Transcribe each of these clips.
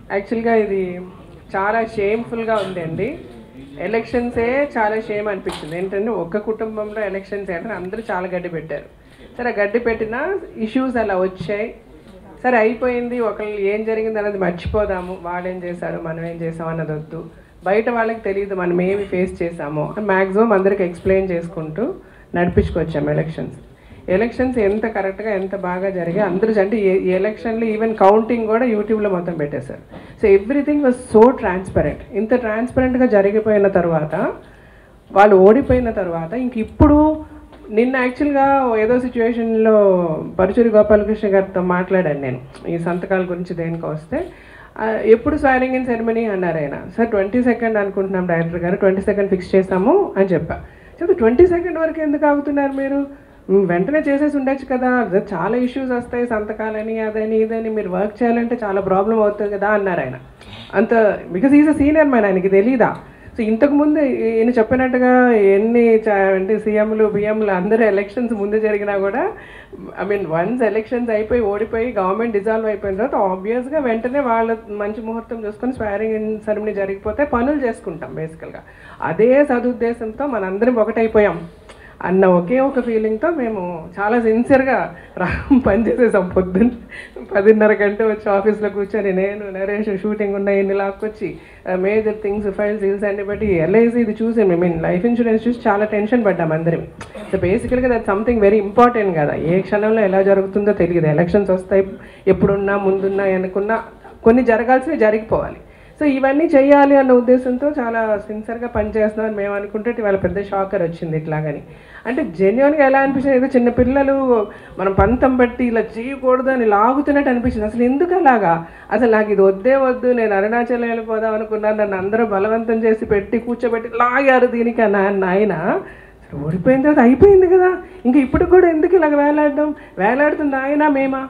యాక్చువల్గా ఇది చాలా షేమ్ఫుల్గా ఉందండి ఎలక్షన్సే చాలా షేమ్ అనిపించింది ఏంటంటే ఒక్క కుటుంబంలో ఎలక్షన్స్ ఏంటంటే అందరూ చాలా గడ్డి పెట్టారు సరే ఆ గడ్డి పెట్టిన ఇష్యూస్ అలా వచ్చాయి సరే అయిపోయింది ఒకళ్ళు ఏం జరిగింది అన్నది మర్చిపోదాము వాళ్ళు ఏం చేశారు మనం ఏం చేసాం అన్నది వద్దు బయట వాళ్ళకి తెలియదు మనం ఏమి ఫేస్ చేసామో మ్యాక్సిమం అందరికి ఎక్స్ప్లెయిన్ చేసుకుంటూ నడిపించుకొచ్చాము ఎలక్షన్స్ ఎలక్షన్స్ ఎంత కరెక్ట్గా ఎంత బాగా జరిగాయి అందరూ అంటే ఈ ఈ ఎలక్షన్లో ఈవెన్ కౌంటింగ్ కూడా యూట్యూబ్లో మొత్తం పెట్టేశారు so everything was so transparent ఇంత ట్రాన్స్పరెంట్గా జరిగిపోయిన తర్వాత వాళ్ళు ఓడిపోయిన తర్వాత ఇంక ఇప్పుడు నిన్న యాక్చువల్గా ఏదో సిచ్యువేషన్లో పరుచూరి గోపాలకృష్ణ గారితో మాట్లాడాను నేను ఈ సంతకాల గురించి దేనికి వస్తే ఆ, ఎప్పుడు స్వారింగ్ ఇన్ సెరమనీ అన్నారు ఆయన సార్ ట్వంటీ సెకండ్ అనుకుంటున్నాం డైరెక్టర్ గారు ట్వంటీ సెకండ్ ఫిక్స్ చేస్తాము అని చెప్పా చెప్తే ట్వంటీ సెకండ్ వరకు ఎందుకు ఆగుతున్నారు మీరు మ్, వెంటనే చేసేసి ఉండొచ్చు కదా అదే చాలా ఇష్యూస్ వస్తాయి సంతకాలని అదని ఇదని మీరు వర్క్ చేయాలంటే చాలా ప్రాబ్లం అవుతుంది కదా అన్నారు ఆయన అంత because is a senior man ఆయనకి తెలీదా సో ఇంతకు ముందు ఈయన చెప్పినట్టుగా ఎన్ని చ- అంటే సీఎంలు బిఎంలు అందరూ ఎలక్షన్స్ ముందు జరిగినా కూడా ఐ మీన్ వన్స్ ఎలక్షన్స్ అయిపోయి ఓడిపోయి గవర్నమెంట్ డిజాల్వ్ అయిపోయిన తర్వాత ఆబ్వియస్గా వెంటనే వాళ్ళ మంచి ముహూర్తం చూసుకొని స్వారింగ్ ఇన్ సెరమనీ జరిగిపోతే పనులు చేసుకుంటాం బేసికల్గా అదే సదుద్దేశంతో మనందరం ఒకటైపోయాం అన్న ఒకే ఒక ఫీలింగ్తో మేము చాలా సిన్సియర్గా రా పనిచేసేసాం పొద్దున్న పదిన్నర గంట వచ్చి ఆఫీస్లో కూర్చొని నేను నరేష్ షూటింగ్ ఉన్న ఇన్ని లాక్కొచ్చి మేజర్ థింగ్స్ ఫైల్స్ ఇల్స్ అన్ని బట్టి ఎల్ఐసి ఇది చూసి ఐ మీన్ లైఫ్ ఇన్సూరెన్స్ చూసి చాలా టెన్షన్ పడ్డాం అందరం సో బేసికల్గా దట్ సంథింగ్ వెరీ ఇంపార్టెంట్ కదా ఏ క్షణంలో ఎలా జరుగుతుందో తెలియదు ఎలక్షన్స్ వస్తాయి ఎప్పుడున్నా ముందున్నా అనుకున్నా కొన్ని జరగాల్సినవి జరిగిపోవాలి సో ఇవన్నీ చేయాలి అన్న ఉద్దేశంతో చాలా సిన్సియర్గా పనిచేస్తున్నామని మేము అనుకుంటే ఇవాళ పెద్ద షాకర్ వచ్చింది ఇట్లాగని అంటే జెన్యున్గా ఎలా అనిపించింది ఏదో చిన్న పిల్లలు మనం పంతం బట్టి ఇలా చేయకూడదు అని లాగుతున్నట్టు అనిపించింది అసలు ఎందుకు అలాగా అసలు నాకు ఇది వద్దే వద్దు నేను అరుణాచలం వెళ్ళిపోదాం అనుకున్నాను నన్ను అందరూ బలవంతం చేసి పెట్టి కూర్చోబెట్టి లాగారు దీనికి అన్న నాయన అసలు ఓడిపోయిన తర్వాత అయిపోయింది కదా ఇంకా ఇప్పుడు కూడా ఎందుకు ఇలాగ వేలాడడం వేలాడుతుంది ఆయన మేమా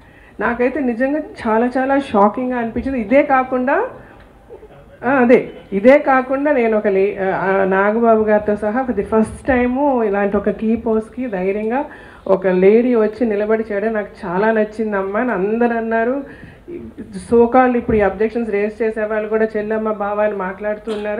నాకైతే నిజంగా చాలా చాలా షాకింగ్గా అనిపించింది ఇదే కాకుండా ఆ, అదే ఇదే కాకుండా నేను ఒక లే ఆ, నాగబాబు గారితో సహా ది ఫస్ట్ టైము ఇలాంటి ఒక కీ పోస్ట్కి ధైర్యంగా ఒక లేడీ వచ్చి నిలబడి చేయడం నాకు చాలా నచ్చిందమ్మా అని అందరు అన్నారు సోకాళ్ళు ఇప్పుడు ఈ అబ్జెక్షన్స్ రేస్ చేసే వాళ్ళు కూడా చెల్లమ్మ బావ అని మాట్లాడుతున్నారు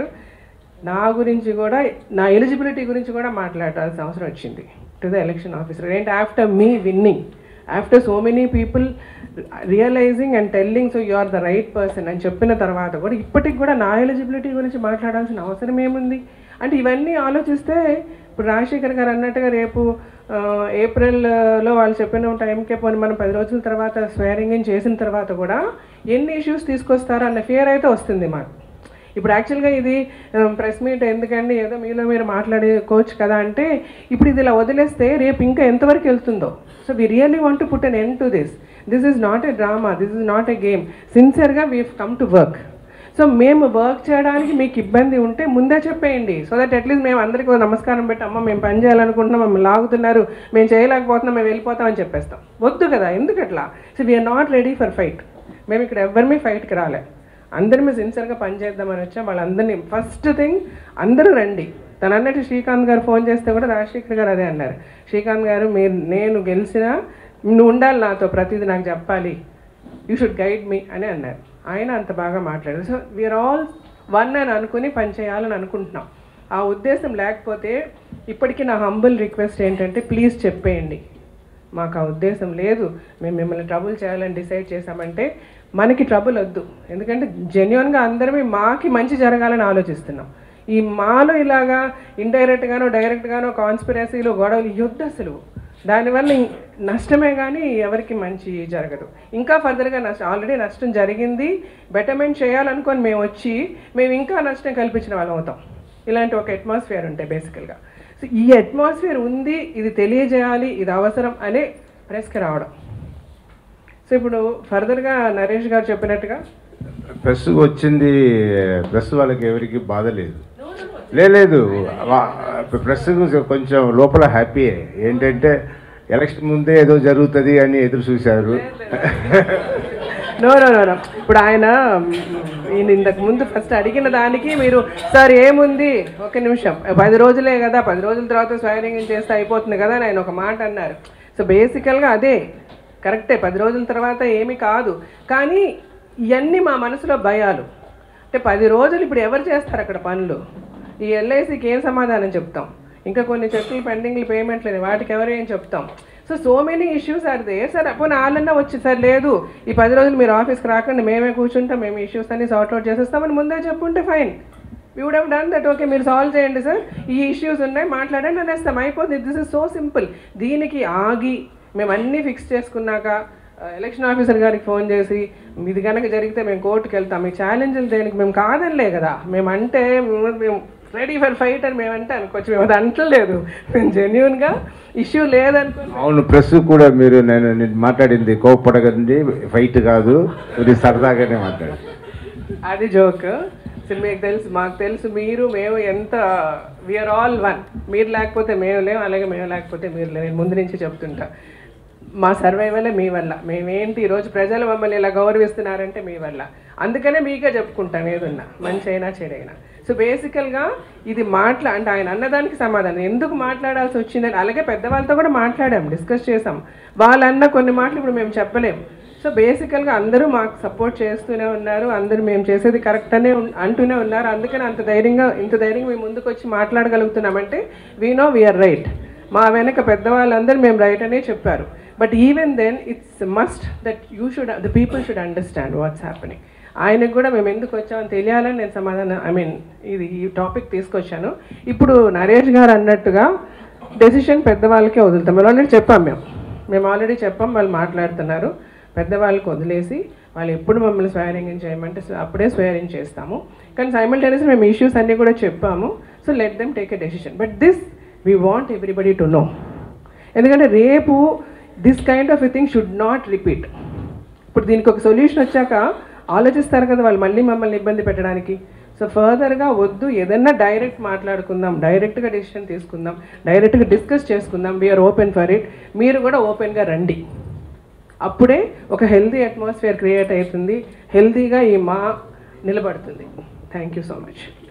నా గురించి కూడా నా ఎలిజిబిలిటీ గురించి కూడా మాట్లాడాల్సిన అవసరం వచ్చింది టు ద ఎలక్షన్ ఆఫీసర్ ఏంటి ఆఫ్టర్ మీ winning after so many people realizing and telling so you are the right person అని చెప్పిన తర్వాత కూడా ఇప్పటికి కూడా నా ఎలిజిబిలిటీ గురించి మాట్లాడాల్సిన అవసరం ఏముంది అంటే ఇవన్నీ ఆలోచిస్తే ఇప్పుడు రాజశేఖర్ గారు అన్నట్టుగా రేపు ఆ, ఏప్రిల్లో వాళ్ళు చెప్పిన టైంకే పోనీ మనం పది రోజుల తర్వాత స్వేరింగ్ చేసిన తర్వాత కూడా ఎన్ని ఇష్యూస్ తీసుకొస్తారో అన్న ఫియర్ అయితే వస్తుంది మాకు ఇప్పుడు యాక్చువల్గా ఇది ప్రెస్ మీట్ ఎందుకండి ఏదో మీలో మీరు మాట్లాడుకోవచ్చు కదా అంటే ఇప్పుడు ఇది ఇలా వదిలేస్తే రేపు ఇంకా ఎంతవరకు వెళ్తుందో so we really want to put an end to this this is not a drama this is not a game సిన్సియర్గా we come to work so మేము వర్క్ చేయడానికి మీకు ఇబ్బంది ఉంటే ముందే చెప్పేయండి సో దట్ అట్లీస్ట్ మేము అందరికీ ఒక నమస్కారం పెట్టి అమ్మ మేము పని చేయాలనుకుంటున్నాం మమ్మల్ని లాగుతున్నారు మేము చేయలేకపోతున్నాం మేము వెళ్ళిపోతామని చెప్పేస్తాం వద్దు కదా ఎందుకు అట్లా so we're not ready for fight మేము ఇక్కడ ఎవరిమీ ఫైట్కి రాలే అందరి మీద సిన్సియర్గా పనిచేద్దామని వచ్చాం వాళ్ళందరినీ ఫస్ట్ థింగ్ అందరూ రండి తను అన్నట్టు శ్రీకాంత్ గారు ఫోన్ చేస్తే కూడా రాజశేఖర్ గారు అదే అన్నారు శ్రీకాంత్ గారు మీరు నేను గెలిచినా నువ్వు ఉండాలి నాతో ప్రతిదీ నాకు చెప్పాలి యూ షుడ్ గైడ్ మీ అని అన్నారు ఆయన అంత బాగా మాట్లాడారు సో వీఆర్ ఆల్ వన్ అని అనుకుని పని చేయాలని అనుకుంటున్నాం ఆ ఉద్దేశం లేకపోతే ఇప్పటికీ నా హంబుల్ రిక్వెస్ట్ ఏంటంటే ప్లీజ్ చెప్పేయండి మాకు ఆ ఉద్దేశం లేదు మేము మిమ్మల్ని ట్రబుల్ చేయాలని డిసైడ్ చేసామంటే మనకి ట్రబుల్ వద్దు ఎందుకంటే జెన్యున్గా అందరమే మాకి మంచి జరగాలని ఆలోచిస్తున్నాం ఈ మాలో ఇలాగా ఇండైరెక్ట్గానో డైరెక్ట్గానో కాన్స్పిరసీలు గొడవలు యుద్ధ అసలు దానివల్ల ఇం- నష్టమే కానీ ఎవరికి మంచి జరగదు ఇంకా ఫర్దర్గా నష్టం ఆల్రెడీ నష్టం జరిగింది బెటర్మెంట్ చేయాలనుకొని మేము వచ్చి మేము ఇంకా నష్టం కల్పించిన వాళ్ళం అవుతాం ఇలాంటి ఒక అట్మాస్ఫియర్ ఉంటాయి బేసికల్గా సో ఈ అట్మాస్ఫియర్ ఉంది ఇది తెలియజేయాలి ఇది అవసరం అనే ప్రెస్కి రావడం సో ఇప్పుడు ఫర్దర్గా నరేష్ గారు చెప్పినట్టుగా ప్రెస్ వచ్చింది ప్రెస్ వాళ్ళకి ఎవరికి బాధ లేదు లే- లేదు వా- ప్రెస్ కొంచెం లోపల హ్యాపీ ఏంటంటే ఎలక్షన్ ముందే ఏదో జరుగుతుంది అని ఎదురు చూశారు నో నో నో నో ఇప్పుడు ఆయన మ్, ఈయన ఇంతకు ముందు ఫస్ట్ అడిగిన దానికి మీరు సార్ ఏముంది ఒక నిమిషం పది రోజులే కదా పది రోజుల తర్వాత స్వైరింగ్ చేస్తే అయిపోతుంది కదా అని ఆయన ఒక మాట అన్నారు సో బేసికల్గా అదే కరెక్టే పది రోజుల తర్వాత ఏమీ కాదు కానీ ఇవన్నీ మా మనసులో భయాలు అంటే పది రోజులు ఇప్పుడు ఎవరు చేస్తారు అక్కడ పనులు ఈ ఎల్ఐసికి ఏం సమాధానం చెప్తాం ఇంకా కొన్ని చెక్కులు పెండింగ్లు పేమెంట్ లేదు వాటికి ఎవరు ఏం చెప్తాం so so many issues are they sir అప్పుడు వాళ్ళన్నా వచ్చి సార్ లేదు ఈ పది రోజులు మీరు ఆఫీస్కి రాకండి మేమే కూర్చుంటాం మేము ఇష్యూస్ అన్ని సార్ట్ అవుట్ చేసేస్తామని ముందే చెప్పుంటే fine we would have done that okay మీరు సాల్వ్ చేయండి సార్ ఈ ఇష్యూస్ ఉన్నాయి మాట్లాడండి అనేస్తాం అయిపోతుంది దిస్ ఇస్ సో సింపుల్ దీనికి ఆగి మేము అన్నీ ఫిక్స్ చేసుకున్నాక ఎలక్షన్ ఆఫీసర్ గారికి ఫోన్ చేసి ఇది కనుక జరిగితే మేము కోర్టుకు వెళ్తాం మీ ఛాలెంజ్లు దేనికి మేము కాదనిలే కదా మేము అంటే మేము- మేము రెడీ ఫర్ ఫైట్ అని మేమంటే అనుకోవచ్చు మేము అది అంటలేదు మేము జెన్యున్గా ఇష్యూ లేదనుకో అవును ప్రెస్ కూడా మీరు నేను నేను మాట్లాడింది కోపడకండి ఫైట్ కాదు ఇది సరదాగానే మాట్లాడు అది జోక్ అసలు మీకు తెలుసు మాకు తెలుసు మీరు మేము ఎంత వీఆర్ ఆల్ వన్ మీరు లేకపోతే మేము లేము అలాగే మేము లేకపోతే మీరు లేవు నేను ముందు నుంచి చెప్తుంటా మా సర్వైవలే మీ వల్ల మేమేంటి ఈరోజు ప్రజలు మమ్మల్ని ఇలా గౌరవిస్తున్నారంటే మీ వల్ల అందుకనే మీకే చెప్పుకుంటాం ఏదున్నా మంచి అయినా చెడైనా సో బేసికల్గా ఇది మాట్లా అంటే ఆయన అన్నదానికి సమాధానం ఎందుకు మాట్లాడాల్సి వచ్చిందని అలాగే పెద్దవాళ్ళతో కూడా మాట్లాడాం డిస్కస్ చేసాం వాళ్ళన్న కొన్ని మాటలు ఇప్పుడు మేము చెప్పలేం సో బేసికల్గా అందరూ మాకు సపోర్ట్ చేస్తూనే ఉన్నారు అందరూ మేము చేసేది కరెక్ట్ అనే ఉన్- అంటూనే ఉన్నారు అందుకని అంత ధైర్యంగా ఇంత ధైర్యంగా మేము ముందుకు వచ్చి మాట్లాడగలుగుతున్నామంటే వీ నో వీఆర్ రైట్ మా వెనక పెద్దవాళ్ళందరూ మేము రైట్ అనే చెప్పారు but even then it's must that you should the people should understand what's happening ఆయనకు కూడా మేము ఎందుకు వచ్చామని తెలియాలని నేను సమాధానం ఐ మీన్ ఇది ఈ టాపిక్ తీసుకొచ్చాను ఇప్పుడు నరేష్ గారు అన్నట్టుగా డెసిషన్ పెద్దవాళ్ళకే వదులుతాం మేము ఆల్రెడీ చెప్పాం మేము మేము ఆల్రెడీ చెప్పాం వాళ్ళు మాట్లాడుతున్నారు పెద్దవాళ్ళకి వదిలేసి వాళ్ళు ఎప్పుడు మమ్మల్ని స్వేరింగ్ చేయమంటే సో అప్పుడే స్వేరింగ్ చేస్తాము కానీ సైమల్టేనియస్ మేము ఇష్యూస్ అన్నీ కూడా చెప్పాము so let them take a decision but this we want everybody to know ఎందుకంటే రేపు this kind of a thing should not repeat ఇప్పుడు దీనికి ఒక సొల్యూషన్ వచ్చాక ఆలోచిస్తారు కదా వాళ్ళు మళ్ళీ మమ్మల్ని ఇబ్బంది పెట్టడానికి సో ఫర్దర్గా వద్దు ఏదన్నా డైరెక్ట్ మాట్లాడుకుందాం డైరెక్ట్గా డెసిషన్ తీసుకుందాం డైరెక్ట్గా డిస్కస్ చేసుకుందాం వీఆర్ ఓపెన్ ఫర్ ఇట్ మీరు కూడా ఓపెన్గా రండి అప్పుడే ఒక హెల్తీ అట్మాస్ఫియర్ క్రియేట్ అవుతుంది హెల్తీగా ఈ మా నిలబడుతుంది థ్యాంక్ యూ సో మచ్